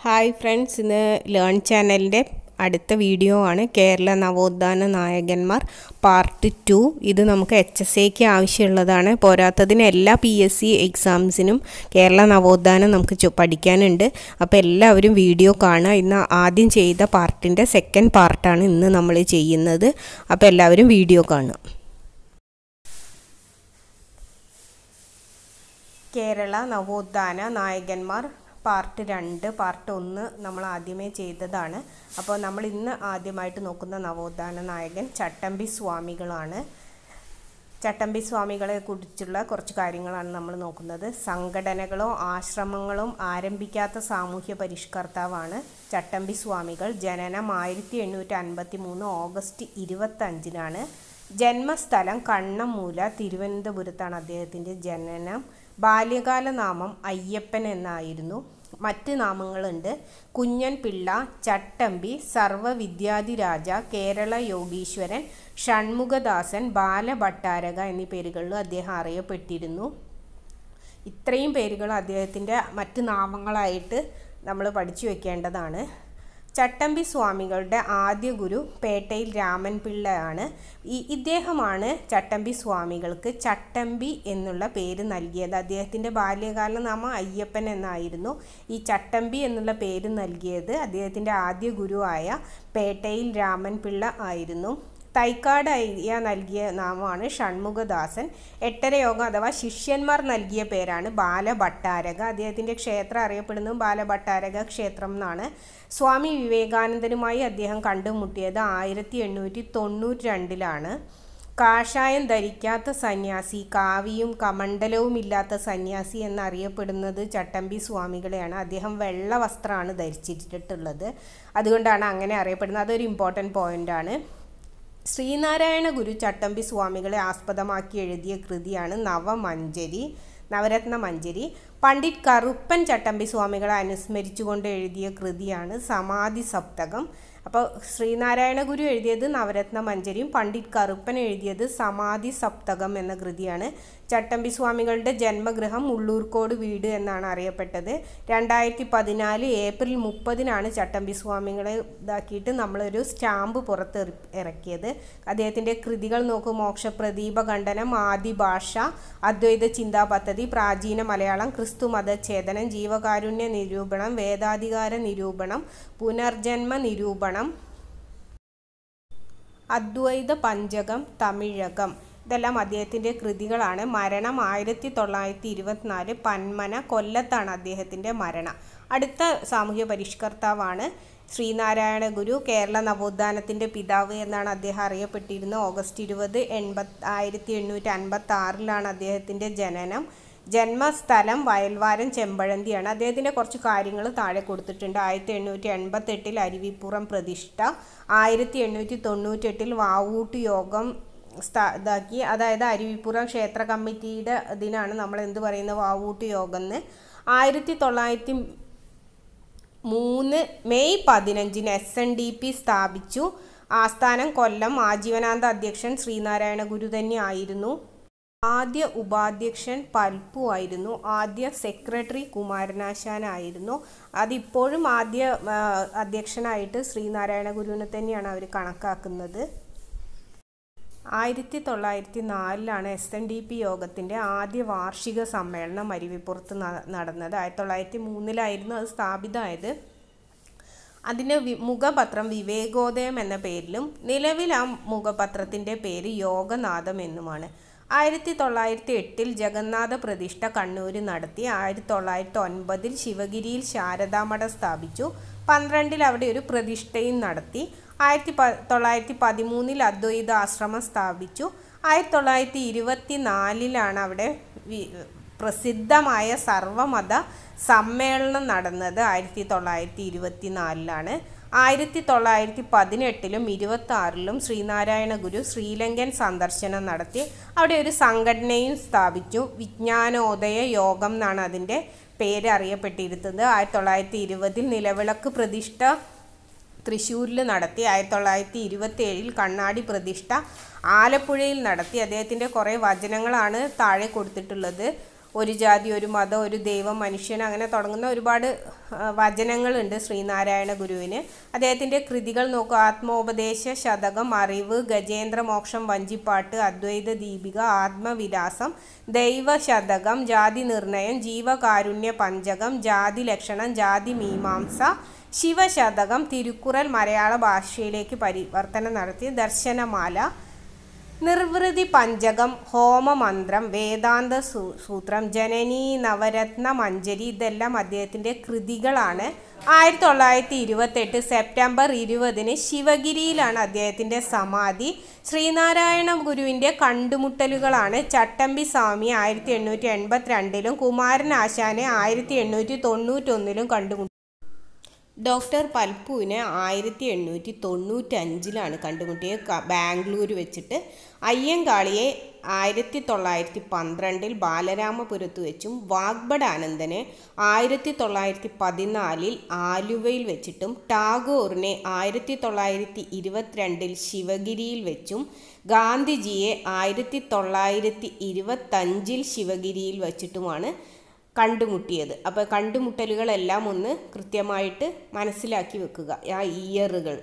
hi friends ഇന്ന് learn ചാനലിൻ്റെ അടുത്ത വീഡിയോ ആണ് കേരള നവോത്ഥാന നായകന്മാർ പാർട്ട് ടു ഇത് നമുക്ക് എച്ച് എസ് എക്ക് ആവശ്യമുള്ളതാണ് പോരാത്തതിന് എല്ലാ പി എസ് സി എക്സാംസിനും കേരള നവോത്ഥാനം നമുക്ക് ചു- പഠിക്കാനുണ്ട് അപ്പോൾ എല്ലാവരും വീഡിയോ കാണുക ഇന്ന് ആദ്യം ചെയ്ത പാർട്ടിൻ്റെ സെക്കൻഡ് പാർട്ടാണ് ഇന്ന് നമ്മൾ ചെയ്യുന്നത് അപ്പോൾ എല്ലാവരും വീഡിയോ കാണുക കേരള നവോത്ഥാന നായകന്മാർ പാർട്ട് രണ്ട് പാർട്ട് ഒന്ന് നമ്മൾ ആദ്യമേ ചെയ്തതാണ് അപ്പോൾ നമ്മൾ ഇന്ന് ആദ്യമായിട്ട് നോക്കുന്ന നവോത്ഥാന നായകൻ ചട്ടമ്പി സ്വാമികളാണ് ചട്ടമ്പി സ്വാമികളെ കുറിച്ചുള്ള കുറച്ച് കാര്യങ്ങളാണ് നമ്മൾ നോക്കുന്നത് സംഘടനകളോ ആശ്രമങ്ങളോ ആരംഭിക്കാത്ത സാമൂഹ്യ പരിഷ്കർത്താവാണ് ചട്ടമ്പി സ്വാമികൾ ജനനം ആയിരത്തി എണ്ണൂറ്റി അൻപത്തി മൂന്ന് ഓഗസ്റ്റ് ഇരുപത്തഞ്ചിനാണ് ജന്മസ്ഥലം കണ്ണമ്മൂല തിരുവനന്തപുരത്താണ് അദ്ദേഹത്തിൻ്റെ ജനനം ബാല്യകാല നാമം അയ്യപ്പൻ എന്നായിരുന്നു മറ്റ് നാമങ്ങളുണ്ട് കുഞ്ഞൻ പിള്ള ചട്ടമ്പി സർവവിദ്യാധിരാജ കേരള യോഗീശ്വരൻ ഷൺമുഖദാസൻ ബാലഭട്ടാരക എന്നീ പേരുകളിലും അദ്ദേഹം അറിയപ്പെട്ടിരുന്നു ഇത്രയും പേരുകൾ അദ്ദേഹത്തിൻ്റെ മറ്റ് നാമങ്ങളായിട്ട് നമ്മൾ പഠിച്ചു വെക്കേണ്ടതാണ് ചട്ടമ്പി സ്വാമികളുടെ ആദ്യ ഗുരു പേട്ടയിൽ രാമൻ പിള്ളയാണ് ഈ ഇദ്ദേഹമാണ് ചട്ടമ്പി സ്വാമികൾക്ക് ചട്ടമ്പി എന്നുള്ള പേര് നൽകിയത് അദ്ദേഹത്തിൻ്റെ ബാല്യകാല നാമം അയ്യപ്പൻ എന്നായിരുന്നു ഈ ചട്ടമ്പി എന്നുള്ള പേര് നൽകിയത് അദ്ദേഹത്തിൻ്റെ ആദ്യ ഗുരുവായ പേട്ടയിൽ രാമൻ പിള്ള ആയിരുന്നു തൈക്കാട് അയ്യ നൽകിയ നാമമാണ് ഷൺമുഖദാസൻ എട്ടരയോഗം അഥവാ ശിഷ്യന്മാർ നൽകിയ പേരാണ് ബാലഭട്ടാരക അദ്ദേഹത്തിൻ്റെ ക്ഷേത്രം അറിയപ്പെടുന്നതും ബാലഭട്ടാരക ക്ഷേത്രം എന്നാണ് സ്വാമി വിവേകാനന്ദനുമായി അദ്ദേഹം കണ്ടുമുട്ടിയത് ആയിരത്തി എണ്ണൂറ്റി തൊണ്ണൂറ്റി രണ്ടിലാണ് കാഷായം ധരിക്കാത്ത സന്യാസി കാവിയും കമണ്ഡലവും ഇല്ലാത്ത സന്യാസി എന്നറിയപ്പെടുന്നത് ചട്ടമ്പി സ്വാമികളെയാണ് അദ്ദേഹം വെള്ള വസ്ത്രമാണ് ധരിച്ചിട്ടുള്ളത് അതുകൊണ്ടാണ് അങ്ങനെ അറിയപ്പെടുന്നത് അതൊരു ഇമ്പോർട്ടൻറ്റ് പോയിൻ്റാണ് ശ്രീനാരായണ ഗുരു ചട്ടമ്പി സ്വാമികളെ ആസ്പദമാക്കി എഴുതിയ കൃതിയാണ് നവമഞ്ജരി നവരത്ന മഞ്ജരി പണ്ഡിറ്റ് കറുപ്പൻ ചട്ടമ്പി സ്വാമികളെ അനുസ്മരിച്ചുകൊണ്ട് എഴുതിയ കൃതിയാണ് സമാധി സപ്തകം അപ്പോൾ ശ്രീനാരായണ ഗുരു എഴുതിയത് നവരത്ന മഞ്ജരിയും പണ്ഡിറ്റ് കറുപ്പൻ എഴുതിയത് സമാധി സപ്തകം എന്ന കൃതിയാണ് ചട്ടമ്പി സ്വാമികളുടെ ജന്മഗൃഹം ഉള്ളൂർക്കോട് വീട് എന്നാണ് അറിയപ്പെട്ടത് രണ്ടായിരത്തി പതിനാല് ഏപ്രിൽ മുപ്പതിനാണ് ചട്ടമ്പി സ്വാമികളെ ഇതാക്കിയിട്ട് നമ്മളൊരു സ്റ്റാമ്പ് പുറത്ത് ഇറ- ഇറക്കിയത് അദ്ദേഹത്തിൻ്റെ കൃതികൾ നോക്കൂ മോക്ഷപ്രദീപ ഖണ്ഡനം ആദി ഭാഷ അദ്വൈത ചിന്താ പദ്ധതി പ്രാചീന മലയാളം ക്രിസ്തു മതഛേദനം ജീവകാരുണ്യ നിരൂപണം വേദാധികാര നിരൂപണം പുനർജന്മ നിരൂപണം അദ്വൈത പഞ്ചകം തമിഴകം ഇതെല്ലാം അദ്ദേഹത്തിൻ്റെ കൃതികളാണ് മരണം ആയിരത്തി തൊള്ളായിരത്തി ഇരുപത്തിനാല് പന്മന കൊല്ലത്താണ് അദ്ദേഹത്തിൻ്റെ മരണം അടുത്ത സാമൂഹ്യ പരിഷ്കർത്താവാണ് ശ്രീനാരായണ ഗുരു കേരള നവോത്ഥാനത്തിൻ്റെ പിതാവ് എന്നാണ് അദ്ദേഹം അറിയപ്പെട്ടിരുന്നത് ഓഗസ്റ്റ് ഇരുപത് എൺപത് ആയിരത്തി എണ്ണൂറ്റി അൻപത്തി ആറിലാണ് അദ്ദേഹത്തിൻ്റെ ജനനം ജന്മസ്ഥലം വയൽവാരം ചെമ്പഴന്തിയാണ് അദ്ദേഹത്തിൻ്റെ കുറച്ച് കാര്യങ്ങൾ താഴെ കൊടുത്തിട്ടുണ്ട് ആയിരത്തി എണ്ണൂറ്റി എൺപത്തെട്ടിൽ അരുവിപ്പുറം പ്രതിഷ്ഠ ആയിരത്തി എണ്ണൂറ്റി തൊണ്ണൂറ്റെട്ടിൽ വാവൂട്ട് യോഗം സ്ഥാ ഇതാക്കി അതായത് അരുവിപ്പുറം ക്ഷേത്ര കമ്മിറ്റിയുടെ ഇതിനാണ് നമ്മൾ എന്ത് പറയുന്നത് വാവൂട്ട് യോഗം എന്ന് ആയിരത്തി തൊള്ളായിരത്തി മൂന്ന് മെയ് പതിനഞ്ചിന് എസ് എൻ ഡി പി സ്ഥാപിച്ചു ആസ്ഥാനം കൊല്ലം ആജീവനാന്ത അധ്യക്ഷൻ ശ്രീനാരായണ ഗുരു തന്നെ ആയിരുന്നു ആദ്യ ഉപാധ്യക്ഷൻ പൽപ്പു ആയിരുന്നു ആദ്യ സെക്രട്ടറി കുമാരനാശാനായിരുന്നു അതിപ്പോഴും ആദ്യ ആ, അധ്യക്ഷനായിട്ട് ശ്രീനാരായണ ഗുരുവിനെ തന്നെയാണ് അവർ കണക്കാക്കുന്നത് ആയിരത്തി തൊള്ളായിരത്തി നാലിലാണ് എസ് എൻ ഡി പി യോഗത്തിൻ്റെ ആദ്യ വാർഷിക സമ്മേളനം അരുവിപ്പുറത്ത് ന- നടന്നത് ആയിരത്തി തൊള്ളായിരത്തി മൂന്നിലായിരുന്നു അത് സ്ഥാപിതമായത് അതിൻ്റെ വി മുഖപത്രം വിവേകോദയം എന്ന പേരിലും നിലവിൽ ആ മുഖപത്രത്തിൻ്റെ പേര് യോഗനാഥം എന്നുമാണ് ആയിരത്തി തൊള്ളായിരത്തി എട്ടിൽ ജഗന്നാഥ പ്രതിഷ്ഠ കണ്ണൂർ നടത്തി ആയിരത്തി തൊള്ളായിരത്തി ഒൻപതിൽ ശിവഗിരിയിൽ ശാരദാമഠം സ്ഥാപിച്ചു പന്ത്രണ്ടിൽ അവിടെ ഒരു പ്രതിഷ്ഠയും നടത്തി ആയിരത്തി പ തൊള്ളായിരത്തി പതിമൂന്നിൽ അദ്വൈത ആശ്രമം സ്ഥാപിച്ചു ആയിരത്തി തൊള്ളായിരത്തി ഇരുപത്തി നാലിലാണ് അവിടെ വി പ്രസിദ്ധമായ സർവമത സമ്മേളനം നടന്നത് ആയിരത്തി തൊള്ളായിരത്തി ഇരുപത്തി നാലിലാണ് ആയിരത്തി തൊള്ളായിരത്തി പതിനെട്ടിലും ഇരുപത്തി ആറിലും ശ്രീനാരായണ ഗുരു ശ്രീലങ്കൻ സന്ദർശനം നടത്തി അവിടെ ഒരു സംഘടനയും സ്ഥാപിച്ചു വിജ്ഞാനോദയ യോഗം എന്നാണ് അതിൻ്റെ പേര് അറിയപ്പെട്ടിരുന്നത് ആയിരത്തി തൊള്ളായിരത്തി ഇരുപതിൽ നിലവിളക്ക് പ്രതിഷ്ഠ തൃശ്ശൂരിൽ നടത്തി ആയിരത്തി തൊള്ളായിരത്തി ഇരുപത്തി ഏഴിൽ കണ്ണാടി പ്രതിഷ്ഠ ആലപ്പുഴയിൽ നടത്തി അദ്ദേഹത്തിൻ്റെ കുറേ വചനങ്ങളാണ് താഴെ കൊടുത്തിട്ടുള്ളത് ഒരു ജാതി ഒരു മതം ഒരു ദൈവം മനുഷ്യൻ അങ്ങനെ തുടങ്ങുന്ന ഒരുപാട് ആ, വചനങ്ങളുണ്ട് ശ്രീനാരായണ ഗുരുവിന് അദ്ദേഹത്തിൻ്റെ കൃതികൾ നോക്കുക ആത്മോപദേശ ശതകം അറിവ് ഗജേന്ദ്രമോക്ഷം വഞ്ചിപ്പാട്ട് അദ്വൈത ദീപിക ആത്മവിലാസം ദൈവശതകം ജാതി നിർണയം ജീവകാരുണ്യ പഞ്ചകം ജാതി ലക്ഷണം ജാതി മീമാംസ ശിവശതകം തിരുക്കുറൽ മലയാള ഭാഷയിലേക്ക് പരിവർത്തനം നടത്തി ദർശനമാല നിർവൃതി പഞ്ചകം ഹോമമന്ത്രം വേദാന്ത സൂ- സൂത്രം ജനനി നവരത്ന മഞ്ജരി ഇതെല്ലാം അദ്ദേഹത്തിൻ്റെ കൃതികളാണ് ആയിരത്തി തൊള്ളായിരത്തി ഇരുപത്തെട്ട് സെപ്റ്റംബർ ഇരുപതിന് ശിവഗിരിയിലാണ് അദ്ദേഹത്തിൻ്റെ സമാധി ശ്രീനാരായണ ഗുരുവിൻ്റെ കണ്ടുമുട്ടലുകളാണ് ചട്ടമ്പി സ്വാമി ആയിരത്തി എണ്ണൂറ്റി എൺപത്തിരണ്ടിലും കുമാരൻ ആശാനെ ആയിരത്തി എണ്ണൂറ്റി തൊണ്ണൂറ്റൊന്നിലും കണ്ടുമുട്ടി ഡോക്ടർ പൽപ്പുവിനെ ആയിരത്തി എണ്ണൂറ്റി തൊണ്ണൂറ്റഞ്ചിലാണ് കണ്ടുമുട്ടിയത് ക- ബാംഗ്ലൂർ വെച്ചിട്ട് അയ്യങ്കാളിയെ ആയിരത്തി തൊള്ളായിരത്തി പന്ത്രണ്ടിൽ ബാലരാമപുരത്ത് വെച്ചും വാഗ്ബടാനന്ദനെ ആയിരത്തി തൊള്ളായിരത്തി പതിനാലിൽ ആലുവയിൽ വെച്ചിട്ടും ടാഗോറിനെ ആയിരത്തി തൊള്ളായിരത്തി ഇരുപത്തിരണ്ടിൽ ശിവഗിരിയിൽ വെച്ചും ഗാന്ധിജിയെ ആയിരത്തി തൊള്ളായിരത്തി ഇരുപത്തഞ്ചിൽ ശിവഗിരിയിൽ വച്ചിട്ടുമാണ് കണ്ടുമുട്ടിയത് അപ്പോൾ കണ്ടുമുട്ടലുകളെല്ലാം ഒന്ന് കൃത്യമായിട്ട് മനസ്സിലാക്കി വെക്കുക ആ ഇയറുകൾ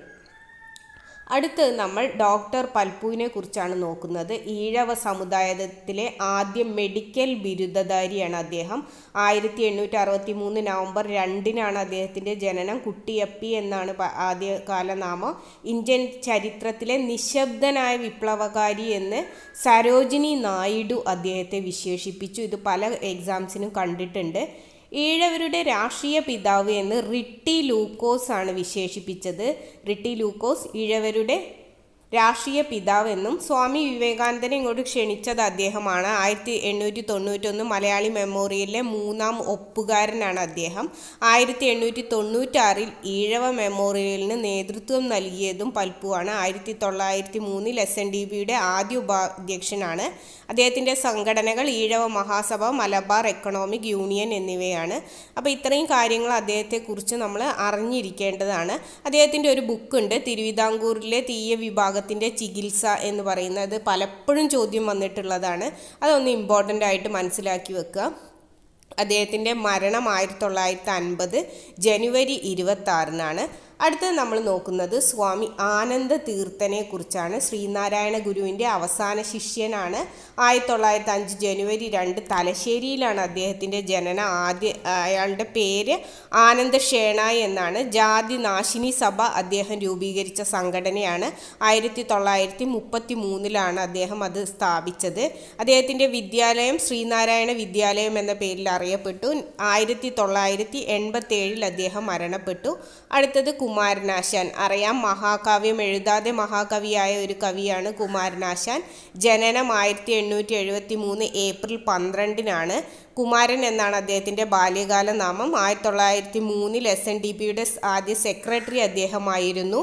അടുത്ത് നമ്മൾ ഡോക്ടർ പൽപ്പുവിനെ കുറിച്ചാണ് നോക്കുന്നത് ഈഴവ സമുദായത്തിലെ ആദ്യ മെഡിക്കൽ ബിരുദധാരിയാണ് അദ്ദേഹം ആയിരത്തി എണ്ണൂറ്റി അറുപത്തി മൂന്ന് നവംബർ രണ്ടിനാണ് അദ്ദേഹത്തിൻ്റെ ജനനം കുട്ടിയപ്പി എന്നാണ് പ- ആദ്യകാല നാമം ഇന്ത്യൻ ചരിത്രത്തിലെ നിശബ്ദനായ വിപ്ലവകാരി എന്ന് സരോജിനി നായിഡു അദ്ദേഹത്തെ വിശേഷിപ്പിച്ചു ഇത് പല എക്സാംസിനും കണ്ടിട്ടുണ്ട് ഈഴവരുടെ രാഷ്ട്രീയ പിതാവ് എന്ന് റിട്ടി ലൂക്കോസ് ആണ് വിശേഷിപ്പിച്ചത് റിട്ടി ലൂക്കോസ് ഈഴവരുടെ രാഷ്ട്രീയ പിതാവ് എന്നും സ്വാമി വിവേകാനന്ദനെ ഇങ്ങോട്ട് ക്ഷണിച്ചത് അദ്ദേഹമാണ് ആയിരത്തി എണ്ണൂറ്റി തൊണ്ണൂറ്റൊന്ന് മലയാളി മെമ്മോറിയലിലെ മൂന്നാം ഒപ്പുകാരനാണ് അദ്ദേഹം ആയിരത്തി എണ്ണൂറ്റി തൊണ്ണൂറ്റാറിൽ ഈഴവ മെമ്മോറിയലിന് നേതൃത്വം നൽകിയതും പൽപ്പുവാണ് ആയിരത്തി തൊള്ളായിരത്തി മൂന്നിൽ എസ് എൻ ഡി ബിയുടെ ആദ്യ ഉപാധ്യക്ഷനാണ് അദ്ദേഹത്തിൻ്റെ സംഘടനകൾ ഈഴവ മഹാസഭ മലബാർ എക്കണോമിക് യൂണിയൻ എന്നിവയാണ് അപ്പോൾ ഇത്രയും കാര്യങ്ങൾ അദ്ദേഹത്തെക്കുറിച്ച് നമ്മൾ അറിഞ്ഞിരിക്കേണ്ടതാണ് അദ്ദേഹത്തിൻ്റെ ഒരു ബുക്കുണ്ട് തിരുവിതാംകൂറിലെ തീയ വിഭാഗത്തിൻ്റെ ചികിത്സ എന്ന് പറയുന്നത് പലപ്പോഴും ചോദ്യം വന്നിട്ടുള്ളതാണ് അതൊന്ന് ഇമ്പോർട്ടൻ്റ് ആയിട്ട് മനസ്സിലാക്കി വെക്കുക അദ്ദേഹത്തിൻ്റെ മരണം ആയിരത്തി തൊള്ളായിരത്തി അൻപത് ജനുവരി ഇരുപത്തി ആറിനാണ് അടുത്തത് നമ്മൾ നോക്കുന്നത് സ്വാമി ആനന്ദ തീർത്ഥനെ കുറിച്ചാണ് ശ്രീനാരായണ ഗുരുവിൻ്റെ അവസാന ശിഷ്യനാണ് ആയിരത്തി തൊള്ളായിരത്തി അഞ്ച് ജനുവരി രണ്ട് തലശ്ശേരിയിലാണ് അദ്ദേഹത്തിൻ്റെ ജനനം ആദ്യ അയാളുടെ പേര് ആനന്ദ ഷേണായ് എന്നാണ് ജാതി നാശിനി സഭ അദ്ദേഹം രൂപീകരിച്ച സംഘടനയാണ് ആയിരത്തി തൊള്ളായിരത്തി മുപ്പത്തി മൂന്നിലാണ് അദ്ദേഹം അത് സ്ഥാപിച്ചത് അദ്ദേഹത്തിൻ്റെ വിദ്യാലയം ശ്രീനാരായണ വിദ്യാലയം എന്ന പേരിൽ അറിയപ്പെട്ടു ആയിരത്തി തൊള്ളായിരത്തി എൺപത്തി ഏഴിൽ അദ്ദേഹം മരണപ്പെട്ടു അടുത്തത് കുമാരനാശാൻ അറിയാം മഹാകാവ്യം എഴുതാതെ മഹാകവിയായ ഒരു കവിയാണ് കുമാരനാശാൻ ജനനം ആയിരത്തി എണ്ണൂറ്റി എഴുപത്തി മൂന്ന് ഏപ്രിൽ പന്ത്രണ്ടിനാണ് കുമാരൻ എന്നാണ് അദ്ദേഹത്തിൻ്റെ ബാല്യകാല നാമം ആയിരത്തി തൊള്ളായിരത്തി മൂന്നിൽ എസ് എൻ ഡി പിയുടെ ആദ്യ സെക്രട്ടറി അദ്ദേഹമായിരുന്നു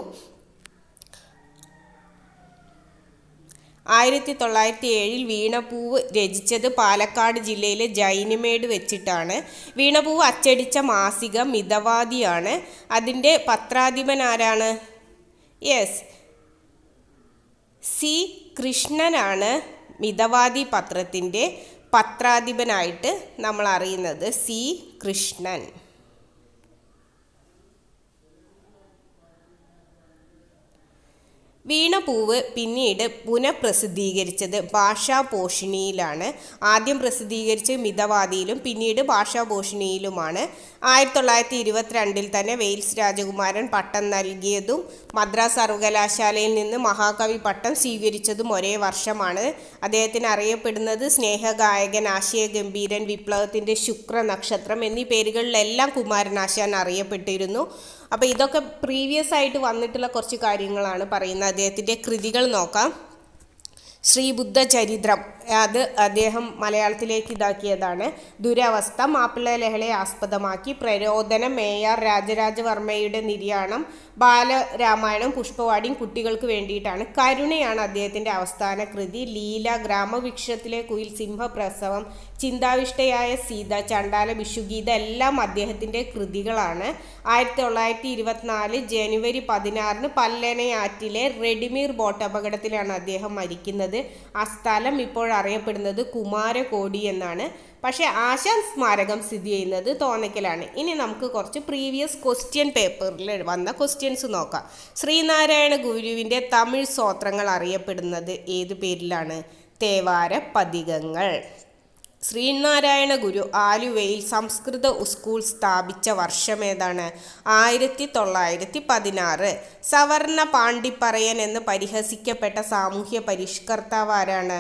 ആയിരത്തി തൊള്ളായിരത്തി ഏഴിൽ വീണപൂവ് രചിച്ചത് പാലക്കാട് ജില്ലയിലെ ജൈനമേട് വെച്ചിട്ടാണ് വീണപൂവ് അച്ചടിച്ച മാസിക മിതവാദിയാണ് അതിൻ്റെ പത്രാധിപൻ ആരാണ് യെസ് സി കൃഷ്ണനാണ് മിതവാദി പത്രത്തിൻ്റെ പത്രാധിപനായിട്ട് നമ്മൾ അറിയുന്നത് സി കൃഷ്ണൻ വീണപൂവ് പിന്നീട് പുനഃപ്രസിദ്ധീകരിച്ചത് ഭാഷാപോഷിണിയിലാണ് ആദ്യം പ്രസിദ്ധീകരിച്ച് മിതവാദിയിലും പിന്നീട് ഭാഷാപോഷിണിയിലുമാണ് ആയിരത്തി തൊള്ളായിരത്തി ഇരുപത്തിരണ്ടിൽ തന്നെ വെയിൽസ് രാജകുമാരൻ പട്ടം നൽകിയതും മദ്രാസ് സർവകലാശാലയിൽ നിന്ന് മഹാകവി പട്ടം സ്വീകരിച്ചതും ഒരേ വർഷമാണ് അദ്ദേഹത്തിന് അറിയപ്പെടുന്നത് സ്നേഹഗായകൻ ആശയഗംഭീരൻ വിപ്ലവത്തിൻ്റെ ശുക്ര നക്ഷത്രം എന്നീ പേരുകളിലെല്ലാം കുമാരനാശാൻ അറിയപ്പെട്ടിരുന്നു അപ്പോൾ ഇതൊക്കെ പ്രീവിയസ് ആയിട്ട് വന്നിട്ടുള്ള കുറച്ച് കാര്യങ്ങളാണ് പറയുന്നത് അദ്ദേഹത്തിൻ്റെ കൃതികൾ നോക്കാം ശ്രീബുദ്ധ ചരിത്രം അത് അദ്ദേഹം മലയാളത്തിലേക്ക് ഇതാക്കിയതാണ് ദുരവസ്ഥ മാപ്പിള ലഹളയെ ആസ്പദമാക്കി പ്രരോദനം മേയാർ രാജരാജവർമ്മയുടെ നിര്യാണം ബാലരാമായണം പുഷ്പവാടിയും കുട്ടികൾക്ക് വേണ്ടിയിട്ടാണ് കരുണയാണ് അദ്ദേഹത്തിൻ്റെ അവസാന കൃതി ലീല ഗ്രാമവൃക്ഷത്തിലെ കുയിൽ സിംഹപ്രസവം ചിന്താവിഷ്ടയായ സീത ചണ്ടാല വിഷുഗീത എല്ലാം അദ്ദേഹത്തിൻ്റെ കൃതികളാണ് ആയിരത്തി തൊള്ളായിരത്തി ഇരുപത്തിനാല് ജനുവരി പതിനാറിന് പല്ലനയാറ്റിലെ റെഡിമീർ ബോട്ട് അപകടത്തിലാണ് അദ്ദേഹം മരിക്കുന്നത് ആ സ്ഥലം ഇപ്പോൾ അറിയപ്പെടുന്നത് കുമാരകോടി എന്നാണ് പക്ഷേ ആശാൻ സ്മാരകം സ്ഥിതി ചെയ്യുന്നത് തോന്നയ്ക്കലാണ് ഇനി നമുക്ക് കുറച്ച് പ്രീവിയസ് ക്വസ്റ്റ്യൻ പേപ്പറിൽ വന്ന ക്വസ്റ്റ്യൻസ് നോക്കാം ശ്രീനാരായണ ഗുരുവിൻ്റെ തമിഴ് സ്തോത്രങ്ങൾ അറിയപ്പെടുന്നത് ഏത് പേരിലാണ് തേവാര പതികങ്ങൾ ശ്രീനാരായണ ഗുരു ആലുവയിൽ സംസ്കൃത സ്കൂൾ സ്ഥാപിച്ച വർഷം ഏതാണ് ആയിരത്തി തൊള്ളായിരത്തി പതിനാറ് സവർണ പാണ്ഡിപ്പറയൻ എന്ന് പരിഹസിക്കപ്പെട്ട സാമൂഹ്യ പരിഷ്കർത്താവ് ആരാണ്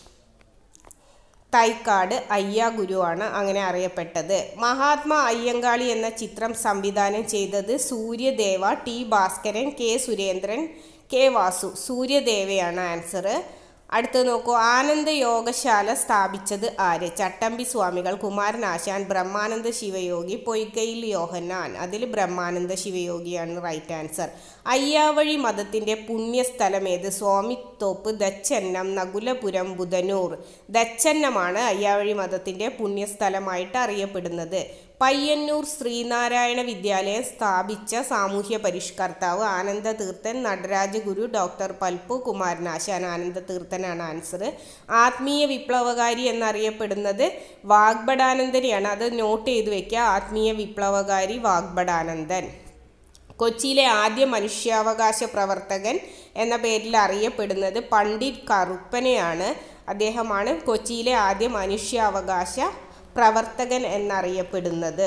തൈക്കാട് അയ്യ ഗുരുവാണ് അങ്ങനെ അറിയപ്പെട്ടത് മഹാത്മാ അയ്യങ്കാളി എന്ന ചിത്രം സംവിധാനം ചെയ്തത് Suryadeva T Bhaskaran K Surendran K Vasu സൂര്യദേവയാണ് ആൻസർ അടുത്ത് നോക്കൂ ആനന്ദ യോഗശാല സ്ഥാപിച്ചത് ആര് ചട്ടമ്പി സ്വാമികൾ കുമാരനാശാൻ ബ്രഹ്മാനന്ദ ശിവയോഗി പൊയ്ക്കയിൽ യോഹന്നാൻ അതിൽ ബ്രഹ്മാനന്ദ ശിവയോഗിയാണ് റൈറ്റ് ആൻസർ അയ്യാവഴി മതത്തിൻ്റെ പുണ്യസ്ഥലം ഏത് സ്വാമിത്തോപ്പ് ദച്ചന്നം നകുലപുരം ബുധനൂർ ദച്ചന്നമാണ് അയ്യാവഴി മതത്തിൻ്റെ പുണ്യസ്ഥലമായിട്ട് അറിയപ്പെടുന്നത് പയ്യന്നൂർ ശ്രീനാരായണ വിദ്യാലയം സ്ഥാപിച്ച സാമൂഹ്യ പരിഷ്കർത്താവ് ആനന്ദ തീർത്ഥൻ നടരാജ ഗുരു ഡോക്ടർ പൽപ്പു കുമാരനാശാൻ ആനന്ദ തീർത്ഥനാണ് ആൻസർ ആത്മീയ വിപ്ലവകാരി എന്നറിയപ്പെടുന്നത് വാഗ്ബടാനന്ദനെയാണ് അത് നോട്ട് ചെയ്ത് വെക്കുക ആത്മീയ വിപ്ലവകാരി വാഗ്ബടാനന്ദൻ കൊച്ചിയിലെ ആദ്യ മനുഷ്യാവകാശ പ്രവർത്തകൻ എന്ന പേരിൽ അറിയപ്പെടുന്നത് പണ്ഡിറ്റ് കറുപ്പനെയാണ് അദ്ദേഹമാണ് കൊച്ചിയിലെ ആദ്യ മനുഷ്യാവകാശ പ്രവർത്തകൻ എന്നറിയപ്പെടുന്നത്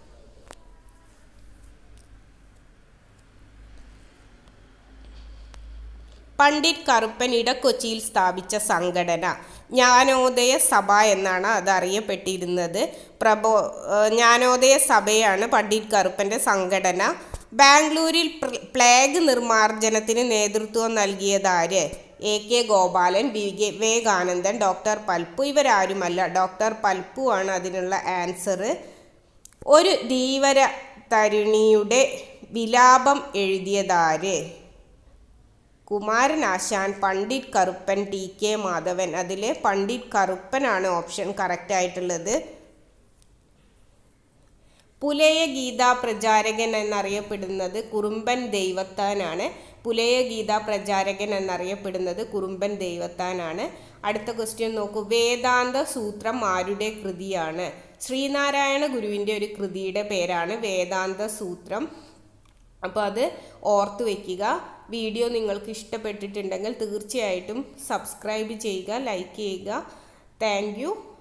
പണ്ഡിറ്റ് കറുപ്പൻ ഇടക്കൊച്ചിയിൽ സ്ഥാപിച്ച സംഘടന ജ്ഞാനോദയ സഭ എന്നാണ് അത് അറിയപ്പെട്ടിരുന്നത് പ്രബോ ഏഹ് ജ്ഞാനോദയ സഭയാണ് പണ്ഡിറ്റ് കറുപ്പൻ്റെ സംഘടന ബാംഗ്ലൂരിൽ പ്ല- പ്ലേഗ് നിർമ്മാർജ്ജനത്തിന് നേതൃത്വം നൽകിയതാര് A K Gopalan Vivekanandan doctor Palpu ഇവരാരുമല്ല ഡോക്ടർ പൽപ്പു ആണ് അതിനുള്ള ആൻസർ ഒരു ധീവര തരുണിയുടെ വിലാപം എഴുതിയതാര് കുമാരനാശാൻ പണ്ഡിറ്റ് കറുപ്പൻ ടി കെ മാധവൻ അതിൽ പണ്ഡിറ്റ് കറുപ്പനാണ് ഓപ്ഷൻ കറക്റ്റ് ആയിട്ടുള്ളത് പുലയ ഗീതാ പ്രചാരകൻ എന്നറിയപ്പെടുന്നത് കുറുമ്പൻ ദൈവത്താനാണ് പുലയ ഗീതാ പ്രചാരകൻ എന്നറിയപ്പെടുന്നത് കുറുമ്പൻ ദൈവത്താനാണ് അടുത്ത ക്വസ്റ്റ്യൻ നോക്കൂ വേദാന്ത സൂത്രം ആരുടെ കൃതിയാണ് ശ്രീനാരായണ ഗുരുവിൻ്റെ ഒരു കൃതിയുടെ പേരാണ് വേദാന്ത സൂത്രം അപ്പോൾ അത് ഓർത്ത് വയ്ക്കുക വീഡിയോ നിങ്ങൾക്ക് ഇഷ്ടപ്പെട്ടിട്ടുണ്ടെങ്കിൽ തീർച്ചയായിട്ടും സബ്സ്ക്രൈബ് ചെയ്യുക ലൈക്ക് ചെയ്യുക താങ്ക്